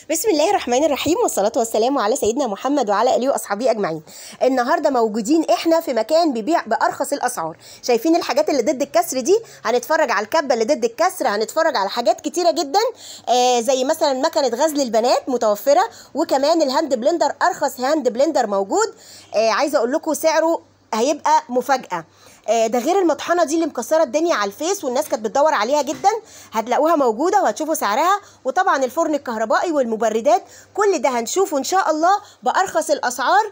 بسم الله الرحمن الرحيم والصلاة والسلام على سيدنا محمد وعلى آله وأصحابه أجمعين النهاردة موجودين إحنا في مكان بيبيع بأرخص الأسعار شايفين الحاجات اللي ضد الكسر دي هنتفرج على الكبة اللي ضد الكسر هنتفرج على حاجات كتيرة جدا آه زي مثلا مكنة غزل البنات متوفرة وكمان الهاند بلندر أرخص هاند بلندر موجود آه عايزة أقول لكم سعره هيبقى مفاجأة آه، ده غير المطحنه دي اللي مكسره الدنيا على الفيس والناس كانت بتدور عليها جدا هتلاقوها موجوده وهتشوفوا سعرها وطبعا الفرن الكهربائي والمبردات كل ده هنشوفه ان شاء الله بارخص الاسعار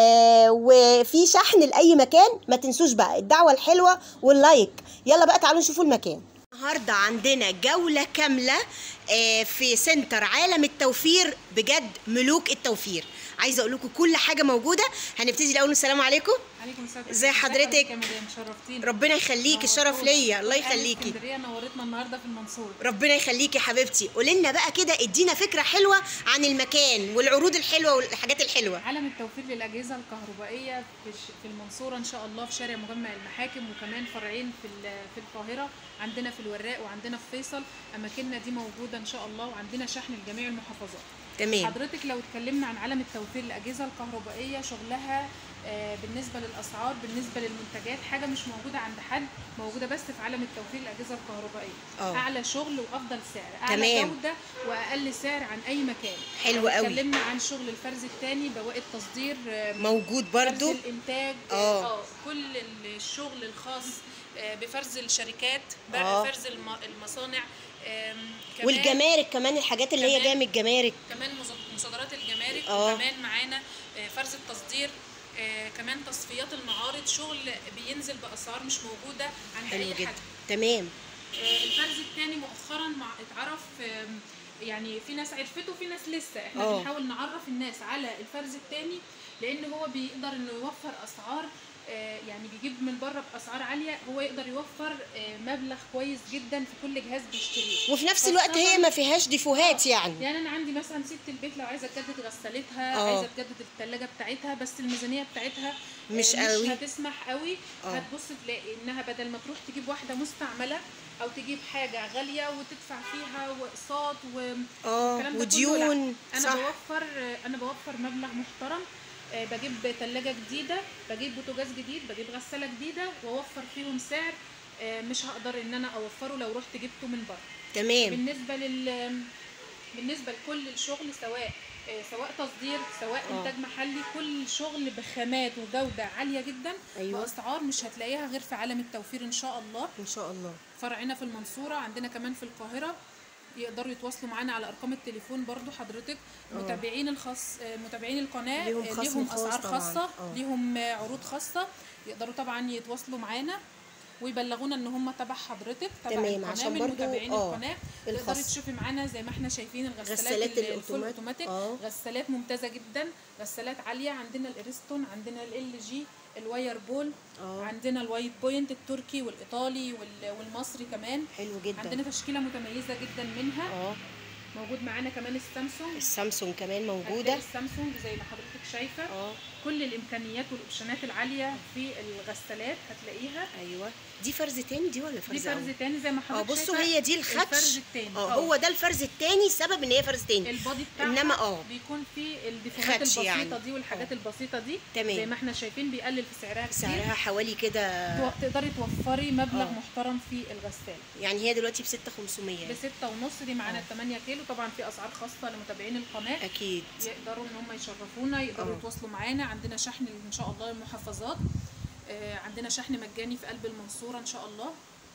آه وفي شحن لاي مكان ما تنسوش بقى الدعوه الحلوه واللايك يلا بقى تعالوا نشوفوا المكان النهارده عندنا جوله كامله آه، في سنتر عالم التوفير بجد ملوك التوفير عايزه اقول لكم كل حاجه موجوده هنبتدي الاول السلام عليكم عليكم السلام ازي حضرتك؟ يا مدام شرفتينا ربنا يخليكي الشرف ليا الله يخليكي اسكندريه نورتنا النهارده في المنصوره ربنا يخليكي يا حبيبتي قولي لنا بقى كده ادينا فكره حلوه عن المكان والعروض الحلوه والحاجات الحلوه عالم التوفير للاجهزه الكهربائيه في الش- في المنصوره ان شاء الله في شارع مجمع المحاكم وكمان فرعين في ال- في القاهره عندنا في الوراق وعندنا في فيصل اماكننا دي موجوده ان شاء الله وعندنا شحن لجميع المحافظات تمام حضرتك لو اتكلمنا عن عالم التوفير الاجهزه الكهربائيه شغلها آه، بالنسبه للاسعار بالنسبه للمنتجات حاجه مش موجوده عند حد موجوده بس في عالم التوفير الاجهزه الكهربائيه اه. اعلى شغل وافضل سعر اعلى تمام. جوده واقل سعر عن اي مكان حلو لو قوي. اتكلمنا عن شغل الفرز الثاني بواقي التصدير آه، موجود فرز برضو الانتاج اه. اه كل الشغل الخاص آه، بفرز الشركات بقى اه. فرز الم- المصانع آم، كمان- والجمارك كمان الحاجات اللي هي كمان. جايه من الجمارك كمان مص- مصادرات الجمارك اه. وكمان معانا آه، فرز التصدير آه، كمان تصفيات المعارض شغل بينزل باسعار مش موجوده عند حلو اي جدا حد تمام آه، الفرز الثاني مؤخرا مع اتعرف آم، يعني في ناس عرفته وفي ناس لسه احنا اه. بنحاول نعرف الناس على الفرز الثاني لان هو بيقدر انه يوفر اسعار آه، يعني بيجيب من بره باسعار عاليه هو يقدر يوفر آه، مبلغ كويس جدا في كل جهاز بيشتريه وفي نفس الوقت هي ما فيهاش ديفوهات يعني يعني انا عندي مثلا ست البيت لو عايزه تجدد غسالتها اه. عايزه تجدد الثلاجه بتاعتها بس الميزانيه بتاعتها آه، مش قوي. مش هتسمح قوي اه. هتبص تلاقي انها بدل ما تروح تجيب واحده مستعمله او تجيب حاجه غاليه وتدفع فيها واقساط و اه الكلام ده كله وديون لا. انا صح بوفر انا بوفر مبلغ محترم آه، بجيب ثلاجه جديده بجيب بوتاجاز جديد بجيب غساله جديده واوفر فيهم سعر آه، مش هقدر ان انا اوفره لو رحت جبته من بره تمام بالنسبه لل بالنسبه لكل الشغل سواء آه، سواء تصدير سواء اه. انتاج محلي كل شغل بخامات وجوده عاليه جدا أيوة. واسعار مش هتلاقيها غير في عالم التوفير ان شاء الله ان شاء الله فرعنا في المنصورة عندنا كمان في القاهرة يقدروا يتواصلوا معانا على ارقام التليفون برضو حضرتك متابعين الخاص آه، متابعين القناه ليهم آه، خصم ليهم خاص اسعار طبعاً. خاصه اه. ليهم آه، عروض خاصه يقدروا طبعا يتواصلوا معانا ويبلغونا ان هم تبع حضرتك تبع تمام، القناه عشان من برضو، متابعين اه، القناه الخاص. تقدري تشوفي معانا زي ما احنا شايفين الغسالات غسالات ال- الفول الأوتومات- اوتوماتيك اه. غسالات ممتازه جدا غسالات عاليه عندنا الاريستون عندنا ال جي الواير بول اه. عندنا الوايت بوينت التركي والايطالي وال- والمصري كمان حلو جدا عندنا تشكيله متميزه جدا منها اه موجود معانا كمان السامسونج السامسونج كمان هتلاقي موجوده السامسونج زي ما حضرتك شايفه اه كل الامكانيات والاوبشنات العاليه في الغسالات هتلاقيها ايوه دي فرز تاني دي ولا دي فرز فرز أول؟ تاني زي ما اه حضرتك بصوا شايفة هي دي الخدش الفرز التاني اه هو ده الفرز التاني سبب ان هي فرز تاني البادي بتاعها إنما اه. بيكون فيه الديفوهات خدش البسيطه يعني. دي والحاجات اه. البسيطه دي تمام. زي ما احنا شايفين بيقلل في سعرها كتير سعرها حوالي كده تو- تقدري توفري مبلغ اه. محترم في الغساله يعني هي دلوقتي ب 6500 بستة ونص دي معانا اه. 8 كيلو طبعا في اسعار خاصه لمتابعين القناه اكيد يقدروا ان هم يشرفونا يقدروا اه. يتواصلوا معانا عندنا شحن ان شاء الله للمحافظات آه، عندنا شحن مجاني في قلب المنصوره ان شاء الله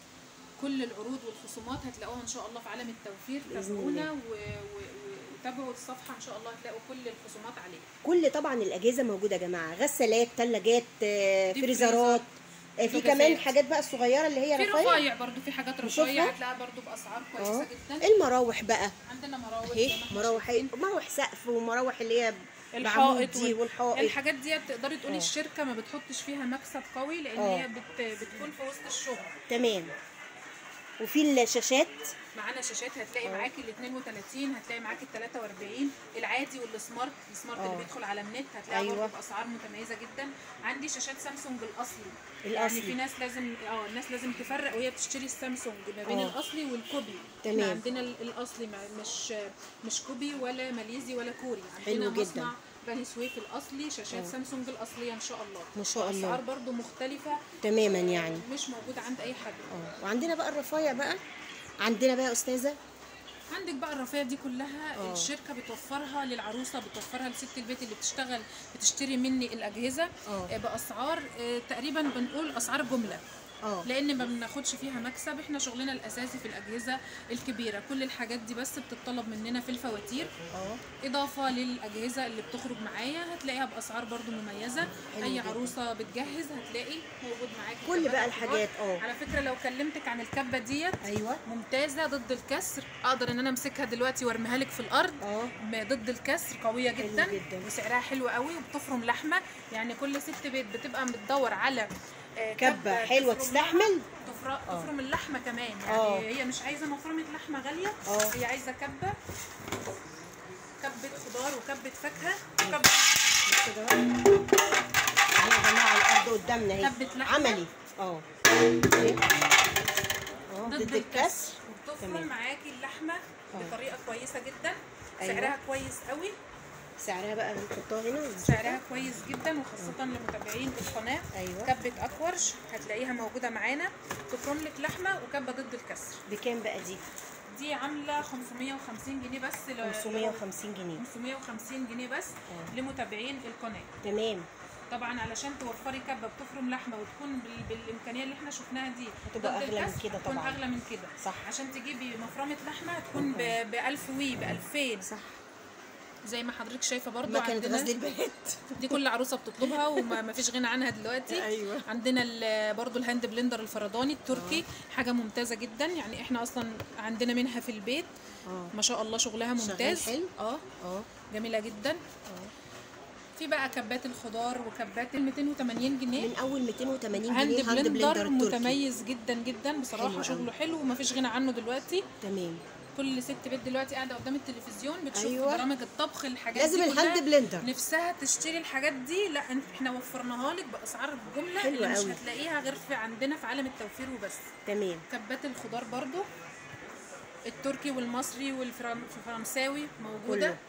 كل العروض والخصومات هتلاقوها ان شاء الله في عالم التوفير بإذن تابعونا و- و- و- وتابعوا الصفحه ان شاء الله هتلاقوا كل الخصومات عليه كل طبعا الاجهزه موجوده يا جماعه غسالات ثلاجات دي فريزرات آه، في بوتاجازات. كمان حاجات بقى الصغيره اللي هي في رفايع رفايع برضو في حاجات نشوفها؟ رفايع هتلاقيها برضو باسعار كويسه اه جدا المراوح بقى عندنا مراوح اهي زي ما احنا مراوح شايفين. مراوح سقف ومراوح اللي هي الحائط بعمود دي وال- والحائط الحاجات دي تقدري تقولي اه. الشركه ما بتحطش فيها مكسب قوي لان اه. هي بت... بتكون في وسط الشغل تمام وفي الشاشات معانا شاشات هتلاقي معاكي ال 32 هتلاقي معاكي ال 43 العادي والسمارت السمارت اه. اللي بيدخل على النت هتلاقي أيوة. برضه باسعار متميزه جدا عندي شاشات سامسونج الاصلي الأصلي. يعني في ناس لازم اه الناس لازم تفرق وهي بتشتري السامسونج ما بين اه. الاصلي والكوبي تمام. احنا عندنا ال- الاصلي ما- مش مش كوبي ولا ماليزي ولا كوري حلو عندنا جدا. مصنع بني سويف الاصلي شاشات سامسونج الاصليه ان شاء الله ما شاء الله. اسعار برضو مختلفه تماما يعني مش موجوده عند اي حد اه وعندنا بقى الرفايع بقى عندنا بقى يا استاذه عندك بقى الرفاهيه دي كلها اه. الشركه بتوفرها للعروسه بتوفرها لست البيت اللي بتشتغل بتشتري مني الاجهزه اه. آه، باسعار آه، تقريبا بنقول اسعار جمله اه لان ما بناخدش فيها مكسب احنا شغلنا الاساسي في الاجهزه الكبيره كل الحاجات دي بس بتطلب مننا في الفواتير اه اضافه للاجهزه اللي بتخرج معايا هتلاقيها باسعار برضو مميزه حلو اي جدا. عروسه بتجهز هتلاقي موجود معاكي كل كبات بقى الخضار. الحاجات، اه. على فكره لو كلمتك عن الكبه ديت ايوه ممتازه ضد الكسر اقدر ان انا امسكها دلوقتي وارميها لك في الارض اه. م- ضد الكسر قويه حلو جدا, جدا. وسعرها حلو قوي وبتفرم لحمه يعني كل ست بيت بتبقى بتدور على آه، كبة حلوة تفرم تستحمل؟ لها، تفر- تفرم اللحمه كمان يعني اه. هي مش عايزه مفرمه لحمه غاليه اه. هي عايزه كبه كبه خضار وكبه فاكهه وكبه كده اهو اهي يا جماعه الارض قدامنا اهي كبة لحمة. عملي اه اهي. اه ضد ضد الكسر الكسر وبتفرم تمام. معاكي اللحمه اه. بطريقه كويسه جدا أيوة. سعرها كويس قوي سعرها بقى بنحطها هنا ونشوفها. سعرها كويس جدا وخاصة لمتابعين القناة أيوة. كبة أكورش هتلاقيها موجودة معانا تفرم لك لحمة وكبة ضد الكسر بكام بقى دي دي عاملة 550 جنيه بس ل- 550 جنيه 550 جنيه بس اه. لمتابعين القناة تمام طبعا علشان توفري كبة بتفرم لحمة وتكون بال... بالإمكانية اللي احنا شفناها دي هتبقى ضد أغلى من الكسر كده تكون طبعا. أغلى من كده صح. عشان تجيبي مفرمة لحمة هتكون ب 1000 وي ب 2000 صح زي ما حضرتك شايفة برضو مكنة عندنا غزل البنات دي كل عروسه بتطلبها وما ما فيش غنى عنها دلوقتي أيوة. عندنا ال- برضو الهاند بلندر الفرداني التركي حاجه ممتازه جدا يعني احنا اصلا عندنا منها في البيت اه ما شاء الله شغلها ممتاز حلو؟ اه اه جميله جدا اه في بقى كبات الخضار وكبات ال 280 جنيه من اول 280 هاند جنيه هاند بلندر بلندر التركي متميز جدا جدا حلو بصراحه أوي. شغله حلو وما فيش غنى عنه دلوقتي تمام كل ست بيت دلوقتي قاعده قدام التلفزيون بتشوف أيوة. برامج الطبخ الحاجات لازم دي كلها الهاند بلندر. نفسها تشتري الحاجات دي لا احنا وفرناها لك باسعار جمله حلوة اللي مش أوي. هتلاقيها غير في عندنا في عالم التوفير وبس تمام كبات الخضار برضو التركي والمصري والفرنساوي موجوده كله.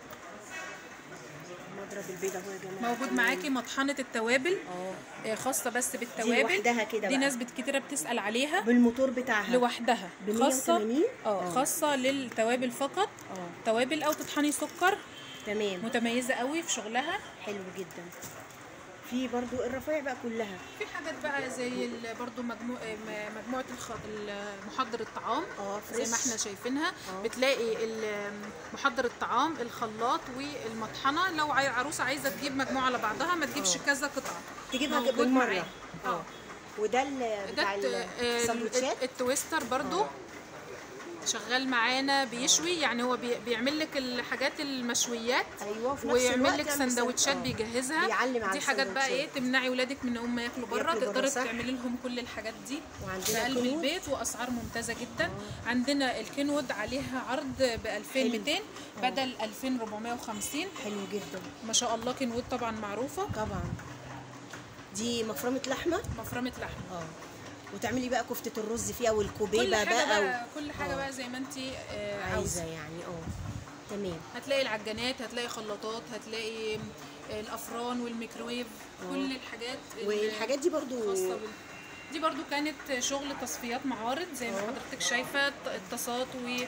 مضرب البيضة اهو يا جماعه موجود تمام. معاكي مطحنه التوابل اه آه، خاصه بس بالتوابل لوحدها كده دي بقى. ناس بت- كتيره بتسال عليها بالموتور بتاعها لوحدها ب خاصه 180 اه خاصه للتوابل فقط اه توابل او تطحني سكر تمام متميزه قوي في شغلها حلو جدا في برضو الرفايع بقى كلها في حاجات بقى زي ال- برضو مجموع م- مجموعه الخ... ال- محضر الطعام اه زي ما فريش. احنا شايفينها اه. بتلاقي ال- محضر الطعام الخلاط والمطحنه لو عاي- عروسه عايزه تجيب مجموعه على بعضها ما تجيبش اه. كذا قطعه تجيبها موجود بالمره معاها. اه وده ال- بتاع ده الت- ال- السندوتشات التويستر برضو اه. شغال معانا بيشوي يعني هو بي- بيعمل لك الحاجات المشويات ايوه وفي نفس ويعمل الوقت لك يعمل سندوتشات سن- اه. بيجهزها بيعلم على دي حاجات بقى ايه السندوتشات. تمنعي ولادك من ان هم ياكلوا بره ياكلوا تقدري بره، صح. تعملي لهم كل الحاجات دي وعندنا في قلب كنود. البيت واسعار ممتازه جدا عندنا الكنود عليها عرض ب 2200 بدل 2450 حلو جدا ما شاء الله كنود طبعا معروفه طبعا دي مفرمه لحمه مفرمه لحمه اه وتعملي بقى كفته الرز فيها كل والكوبيبه حاجه بقى, بقى كل حاجه اه. بقى زي ما انت عايزه عاوزه يعني اه تمام هتلاقي العجانات هتلاقي خلاطات هتلاقي الافران والميكرويف كل الحاجات ال- والحاجات دي برضو خاصه بال... دي برضو كانت شغل تصفيات معارض زي ما اه. حضرتك شايفه الط- الطاسات وال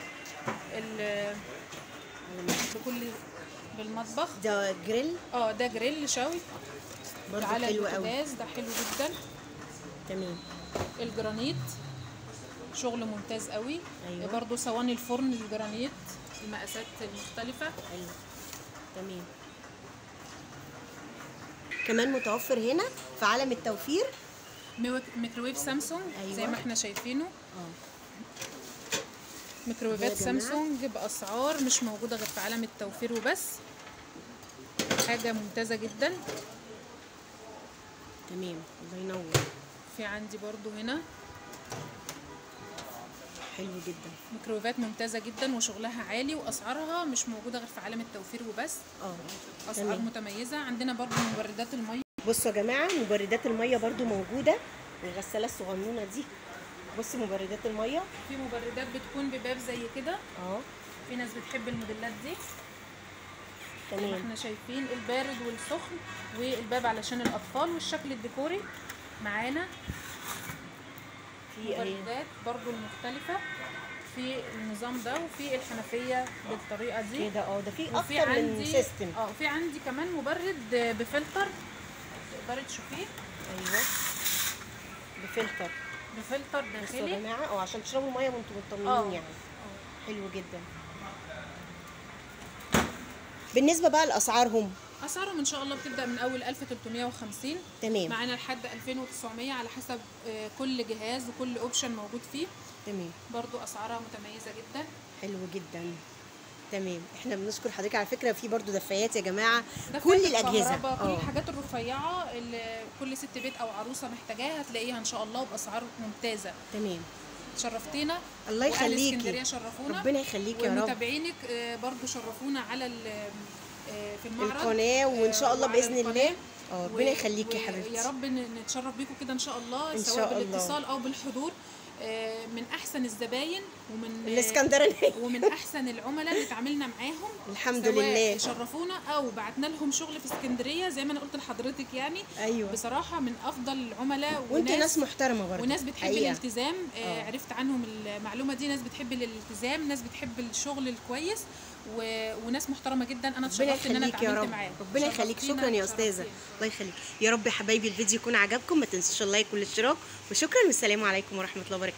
بكل بالمطبخ ده جريل اه ده جريل شوي برضو على حلو قوي البوتاجاز ده حلو جدا تمام الجرانيت شغل ممتاز قوي أيوة. برضو صواني الفرن الجرانيت المقاسات المختلفه حلو تمام كمان متوفر هنا في عالم التوفير ميو- ميكروويف سامسونج أيوة. زي ما احنا شايفينه اه ميكروويفات يا جماعة. سامسونج باسعار مش موجوده غير في عالم التوفير وبس حاجه ممتازه جدا تمام الله ينور في عندي برضو هنا حلو جدا ميكرويفات ممتازه جدا وشغلها عالي واسعارها مش موجوده غير في عالم التوفير وبس اه اسعار تمام. متميزه عندنا برضو مبردات الميه بصوا يا جماعه مبردات الميه برضو موجوده الغساله الصغنونه دي بصي مبردات الميه في مبردات بتكون بباب زي كده اه في ناس بتحب الموديلات دي تمام احنا شايفين البارد والسخن والباب علشان الاطفال والشكل الديكوري معانا في اهي مبردات برضو المختلفه في النظام ده وفي الحنفيه بالطريقه دي كده اه ده في وفي اكتر من عندي سيستم اه في عندي كمان مبرد بفلتر تقدري تشوفيه ايوه بفلتر بفلتر بصوا يا داخلي جماعه اه عشان تشربوا ميه وانتم اه. مطمنين يعني اه. حلو جدا بالنسبه بقى لاسعارهم اسعارهم ان شاء الله بتبدا من اول 1350 تمام معانا لحد 2900 على حسب آه، كل جهاز وكل اوبشن موجود فيه تمام برضو اسعارها متميزه جدا حلو جدا تمام احنا بنشكر حضرتك على فكره في برضو دفايات يا جماعه ده كل فئة الاجهزه الكهرباء، كل اه الحاجات الرفيعه اللي كل ست بيت او عروسه محتاجاها هتلاقيها ان شاء الله وباسعار ممتازه تمام شرفتينا الله وأهل يخليكي. اسكندريه شرفونا ربنا يخليكي يا رب ومتابعينك آه، برضو شرفونا على ال- آه، في المعرض القناه وان شاء آه، الله وعلى باذن الله القناة. اه و- ربنا يخليكي يا و- حبيبتي يا رب ن- نتشرف بيكم كده ان شاء الله إن سواء شاء الله. بالاتصال او بالحضور آه، من احسن الزباين ومن آه، الاسكندرانيه ومن احسن العملاء اللي اتعاملنا معاهم الحمد سواء لله. شرفونا او بعتنا لهم شغل في اسكندريه زي ما انا قلت لحضرتك يعني ايوه بصراحه من افضل العملاء وانت ناس محترمه برضه وناس بتحب حقيقة. الالتزام آه آه. عرفت عنهم المعلومه دي ناس بتحب الالتزام ناس بتحب الشغل الكويس و... وناس محترمه جدا انا ربنا اتشرفت ان انا يخليك يا اتعاملت رب معاهم ربنا يخليك شرفتينا شكرا يا وشرفتينا. استاذه الله يخليك يا رب يا حبايبي الفيديو يكون عجبكم ما تنسوش اللايك والاشتراك وشكرا والسلام عليكم ورحمه الله وبركاته